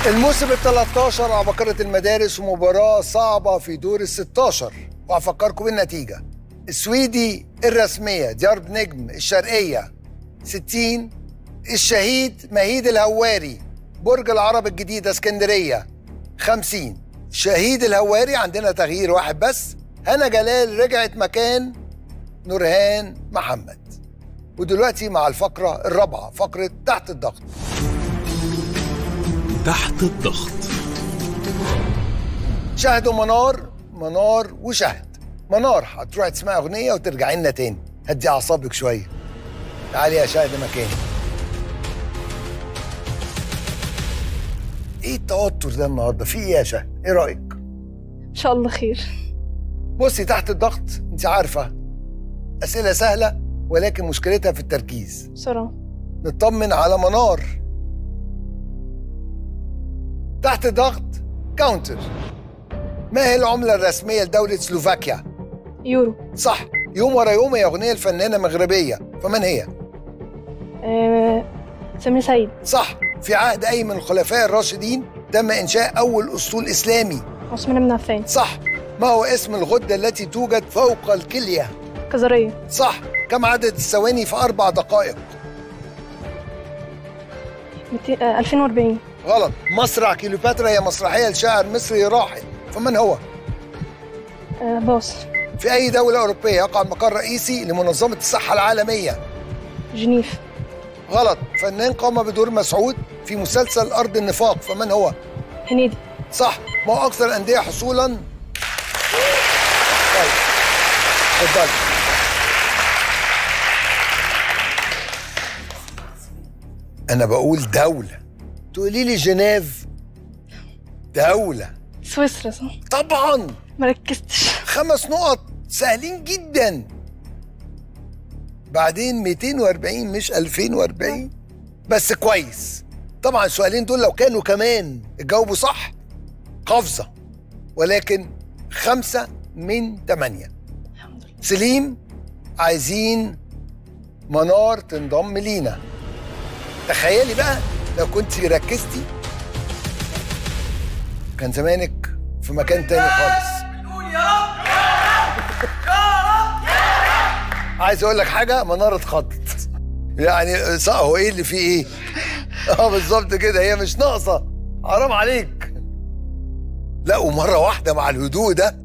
الموسم ال 13 عباقرة المدارس ومباراة صعبة في دور ال 16 وهفكركم بالنتيجة السويدي الرسمية ديارب نجم الشرقية 60 الشهيد مهيد الهواري برج العرب الجديدة اسكندرية 50 شهيد الهواري عندنا تغيير واحد بس هنا جلال رجعت مكان نورهان محمد ودلوقتي مع الفقرة الرابعة فقرة تحت الضغط تحت الضغط شاهدوا منار منار وشهد منار هتروحي تسمعي اغنيه وترجعي لنا تاني هدي اعصابك شويه تعالي يا شاهد مكاني ايه التوتر ده النهارده في ايه يا شاهد ايه رايك ان شاء الله خير بصي تحت الضغط انت عارفه اسئله سهله ولكن مشكلتها في التركيز بسرعه نطمن على منار تحت ضغط كاونتر ما هي العملة الرسمية لدولة سلوفاكيا؟ يورو صح يوم ورا يوم هي أغنية الفنانة مغربية فمن هي؟ آه... سمير سعيد صح في عهد أي من الخلفاء الراشدين تم إنشاء أول أسطول إسلامي عثمان بن عفان صح ما هو اسم الغدة التي توجد فوق الكلية؟ كظريه صح كم عدد الثواني في أربع دقائق؟ 200 آه... 2040 غلط مسرح كيلوباترا هي مسرحية لشاعر مصري راحل فمن هو؟ آه... باص في أي دولة أوروبية يقع المقر الرئيسي لمنظمة الصحة العالمية؟ جنيف غلط فنان قام بدور مسعود في مسلسل أرض النفاق فمن هو؟ هنيدي صح ما هو أكثر الأندية حصولا؟ طيب اتفضل أنا بقول دولة تقولي لي جنيف دولة سويسرا صح طبعا ما ركزتش خمس نقط سهلين جدا بعدين 240 مش 2040 بس كويس طبعا السؤالين دول لو كانوا كمان جاوبوا صح قفزة ولكن خمسة من ثمانية الحمد لله سليم عايزين منار تنضم لينا تخيلي بقى لو كنت ركزتي كان زمانك في مكان تاني خالص عايز اقول لك حاجه منار اتخضت يعني صح هو ايه اللي فيه ايه اه بالظبط كده هي مش ناقصه حرام عليك لا ومره واحده مع الهدوء ده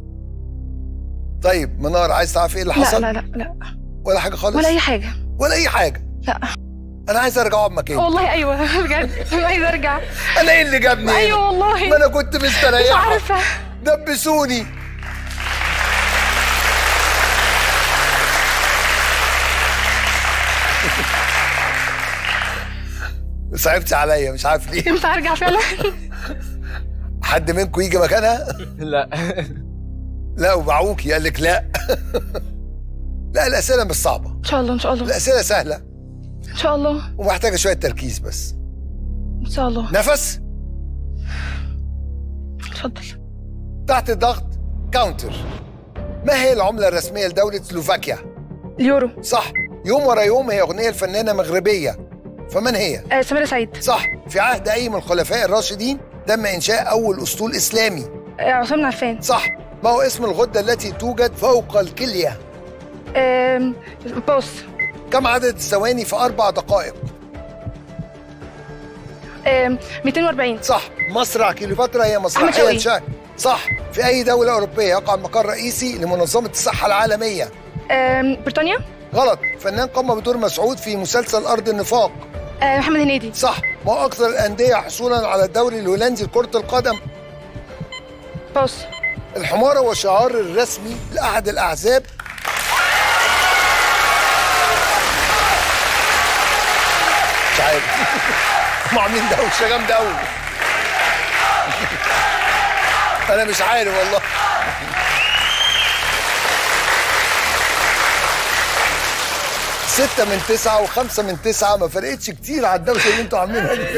طيب منار عايز تعرف ايه اللي لا حصل لا لا لا ولا حاجه خالص ولا اي حاجه ولا اي حاجه لا انا عايز ارجع اقعد مكاني والله ايوه بجد عايز ارجع انا ايه اللي جابني هنا؟ ايوه والله ما انا كنت مش مستريحه عارفه دبسوني صعبتي عليا مش عارف ليه ينفع ارجع فعلا حد منكم يجي مكانها لا لا وبعوكي قال لك لا لا الاسئله مش صعبه ان شاء الله ان شاء الله الاسئله سهله ان شاء الله ومحتاجه شويه تركيز بس ان شاء الله نفس اتفضل تحت الضغط كاونتر ما هي العمله الرسميه لدوله سلوفاكيا اليورو صح يوم ورا يوم هي اغنيه الفنانه مغربيه فمن هي آه سمير سعيد صح في عهد اي من الخلفاء الراشدين تم انشاء اول اسطول اسلامي آه عثمان بن عفان صح ما هو اسم الغده التي توجد فوق الكليه آم، باص كم عدد الثواني في اربع دقائق آم، 240 صح مسرح كيلوباترا هي أحمد مسرحيه شوقي. لشاعر صح في اي دوله اوروبيه يقع المقر الرئيسي لمنظمه الصحه العالميه آم، بريطانيا غلط فنان قام بدور مسعود في مسلسل ارض النفاق آه، محمد هنيدي صح ما هو اكثر الانديه حصولا على الدوري الهولندي لكره القدم باص الحمار هو الشعار الرسمي لاحد الاحزاب مش عارف هم عاملين دوشه جامده قوي انا مش عارف والله ستة من تسعة وخمسة من تسعة ما فرقتش كتير على الدوشة اللي انتوا عاملينها دي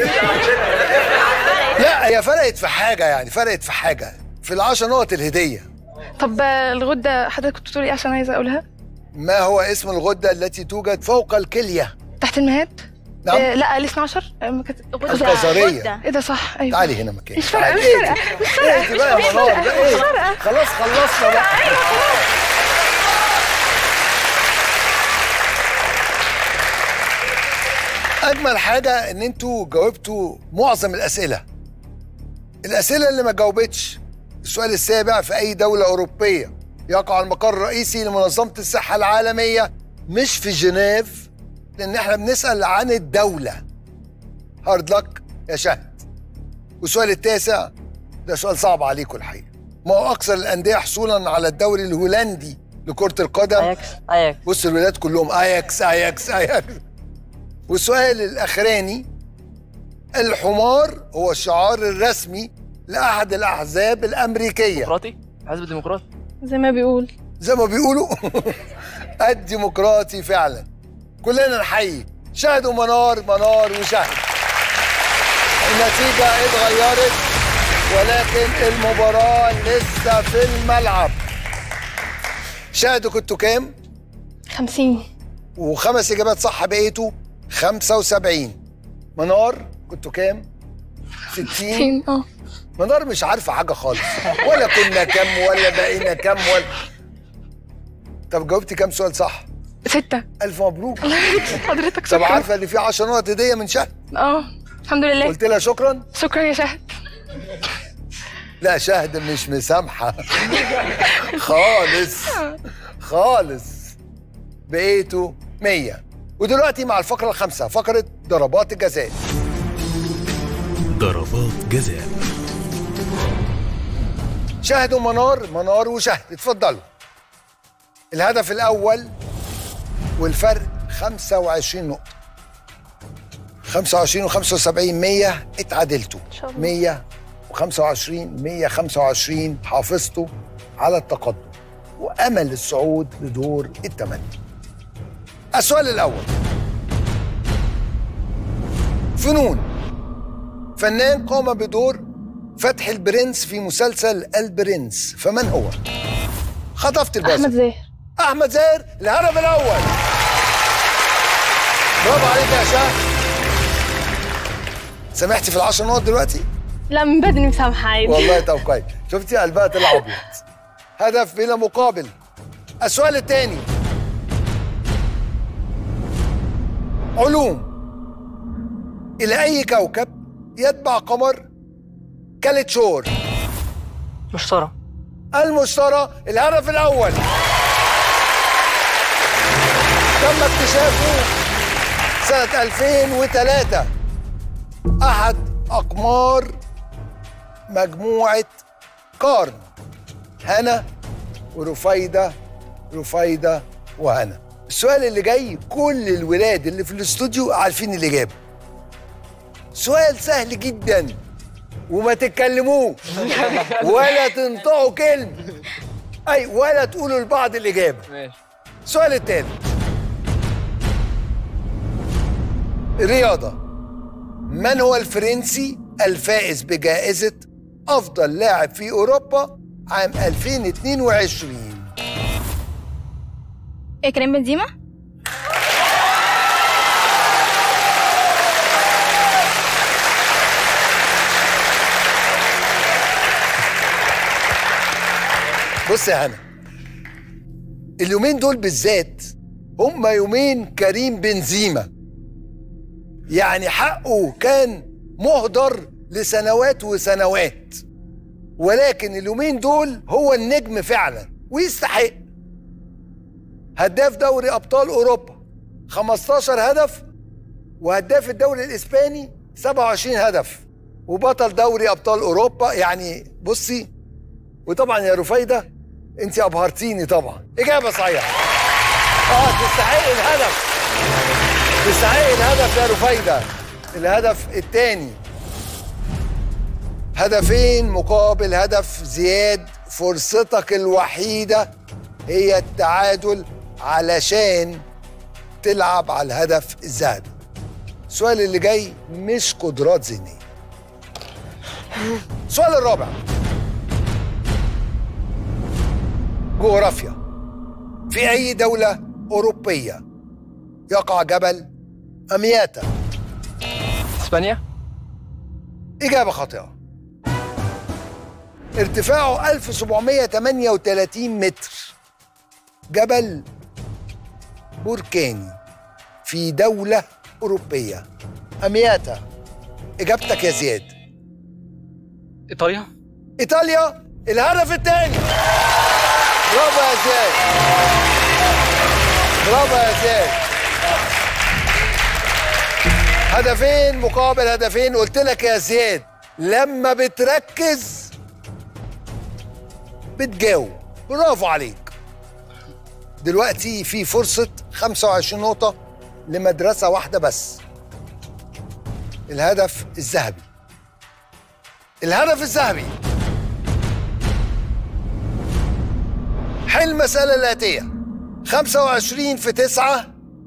لا هي فرقت في حاجة يعني فرقت في حاجة في العشر نقط الهدية طب آه، الغده حضرتك كنت بتقولي ايه عشان عايزه اقولها ما هو اسم الغدة التي توجد فوق الكلية؟ تحت المهاد نعم آه لا ال 12 آه، ما كانت القذرية. ايه ده صح ايوه تعالي هنا مكاني مش فارقة، تعالي. مش ايه فارقة، دي؟ مش فارقة، ايه دي بقى مش يا منار فارقة، ده ايه مش فارقة. خلاص خلصنا بقى اجمل حاجه ان انتوا جاوبتوا معظم الاسئله الاسئله اللي ما جاوبتش السؤال السابع في اي دوله اوروبيه يقع المقر الرئيسي لمنظمه الصحه العالميه مش في جنيف لان احنا بنسال عن الدوله هارد لك يا شهد والسؤال التاسع ده سؤال صعب عليكم الحقيقه ما هو اكثر الانديه حصولا على الدوري الهولندي لكره القدم اياكس اياكس بص الولاد كلهم اياكس اياكس اياكس والسؤال الاخراني الحمار هو الشعار الرسمي لاحد الاحزاب الامريكيه ديمقراطي حزب الديمقراطي زي ما بيقول زي ما بيقولوا الديمقراطي فعلا كلنا نحيي شهد ومنار منار وشهد النتيجة اتغيرت ولكن المباراة لسه في الملعب شهد كنتوا كام؟ 50 وخمس إجابات صح بقيتوا 75 منار كنتوا كام؟ 60 60 اه منار مش عارفة حاجة خالص ولا كنا كام ولا بقينا كام ولا طب جاوبتي كام سؤال صح؟ ستة ألف مبروك حضرتك طب شكرا عارفة إن في 10 نقط هدية من شهد اه الحمد لله قلت لها شكرا شكرا يا شهد لا شهد مش مسامحة خالص خالص بقيتوا 100 ودلوقتي مع الفقرة الخامسة فقرة ضربات الجزاء ضربات جزاء شهد ومنار منار وشهد اتفضلوا الهدف الأول والفرق 25 نقطة 25 و75 100 اتعادلتوا شاء الله. 125 125 حافظتوا على التقدم وأمل الصعود لدور الثمانية السؤال الأول فنون فنان قام بدور فتح البرنس في مسلسل البرنس فمن هو؟ خطفت البازل احمد زاهر احمد زاهر الهدف الاول برافو عليك يا شهد سامحتي في العشر نقط دلوقتي لا من بدري مسامحة عادي والله طب كويس شفتي قلبها طلع ابيض هدف بلا مقابل السؤال الثاني علوم الى اي كوكب يتبع قمر كالتشور مشترى المشترى الهدف الاول تم اكتشافه سنة 2003 أحد أقمار مجموعة قارن هنا ورفايدة رفايدة وهنا السؤال اللي جاي كل الولاد اللي في الاستوديو عارفين الإجابة سؤال سهل جدا وما تتكلموش ولا تنطقوا كلمة أي ولا تقولوا لبعض الإجابة ماشي السؤال التاني رياضة من هو الفرنسي الفائز بجائزة أفضل لاعب في أوروبا عام 2022 ايه كريم بنزيما بص يا هنا اليومين دول بالذات هم يومين كريم بنزيما يعني حقه كان مهدر لسنوات وسنوات ولكن اليومين دول هو النجم فعلا ويستحق هداف دوري ابطال اوروبا 15 هدف وهداف الدوري الاسباني 27 هدف وبطل دوري ابطال اوروبا يعني بصي وطبعا يا رفايده انت ابهرتيني طبعا اجابه صحيحه اه تستحق الهدف تستحق الهدف يا رفايده الهدف الثاني هدفين مقابل هدف زياد فرصتك الوحيده هي التعادل علشان تلعب على الهدف الذهبي السؤال اللي جاي مش قدرات ذهنيه السؤال الرابع جغرافيا في أي دولة أوروبية يقع جبل أمياتا اسبانيا إجابة خاطئة ارتفاعه 1738 متر جبل بركاني في دولة أوروبية أمياتا إجابتك يا زياد ايطاليا إيطاليا الهدف الثاني برافو يا زياد برافو يا زياد هدفين مقابل هدفين قلت لك يا زياد لما بتركز بتجاوب برافو عليك دلوقتي في فرصة 25 نقطة لمدرسة واحدة بس الهدف الذهبي الهدف الذهبي حل المسألة الآتية 25 في 9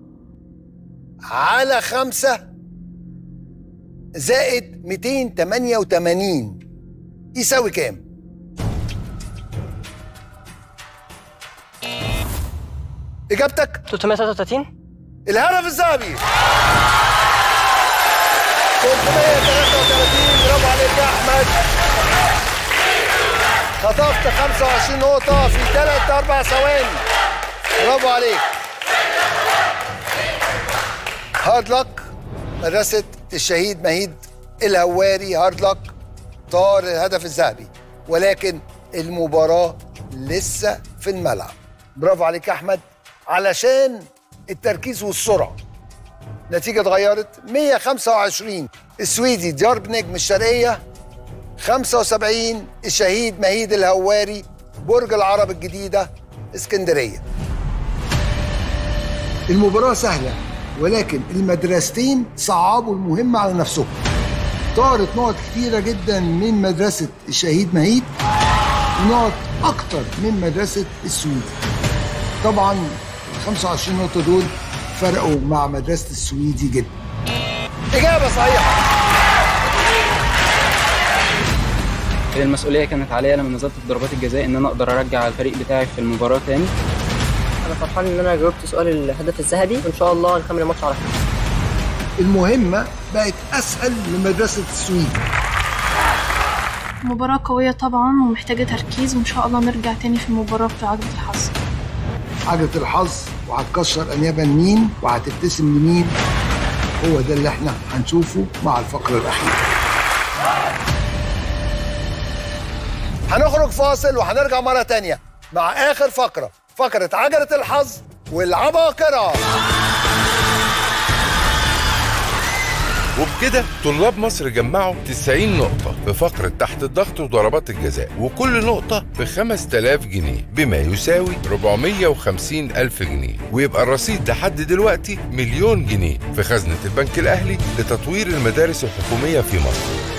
على 5 زائد 288 يساوي كام؟ إجابتك 333 الهدف الذهبي 333 برافو عليك يا احمد خطفت 25 نقطة في ثلاث أربع ثواني برافو عليك هارد لك مدرسة الشهيد مهيد الهواري هارد لك طار الهدف الذهبي ولكن المباراة لسه في الملعب برافو عليك يا أحمد علشان التركيز والسرعة نتيجة اتغيرت 125 السويدي ديارب نجم الشرقية 75 الشهيد مهيد الهواري برج العرب الجديدة اسكندرية المباراة سهلة ولكن المدرستين صعبوا المهمة على نفسهم طارت نقط كتيرة جدا من مدرسة الشهيد مهيد ونقط أكتر من مدرسة السويدي طبعا ال 25 نقطة دول فرقوا مع مدرسة السويدي جدا إجابة صحيحة هي المسؤوليه كانت عليا لما نزلت في ضربات الجزاء ان انا اقدر ارجع الفريق بتاعي في المباراه تاني انا فرحان ان انا جاوبت سؤال الهدف الذهبي وان شاء الله نكمل الماتش على خير المهمة بقت أسهل لمدرسة السويدي مباراة قوية طبعا ومحتاجة تركيز وإن شاء الله نرجع تاني في المباراة في عجلة الحظ عجلة الحظ وهتكسر أنيابا مين وهتبتسم لمين هو ده اللي احنا هنشوفه مع الفقرة الأخيرة هنخرج فاصل وهنرجع مرة تانية مع آخر فقرة فقرة عجلة الحظ والعباقرة وبكده طلاب مصر جمعوا 90 نقطة في فقرة تحت الضغط وضربات الجزاء وكل نقطة ب 5000 جنيه بما يساوي 450 ألف جنيه ويبقى الرصيد لحد دلوقتي مليون جنيه في خزنة البنك الأهلي لتطوير المدارس الحكومية في مصر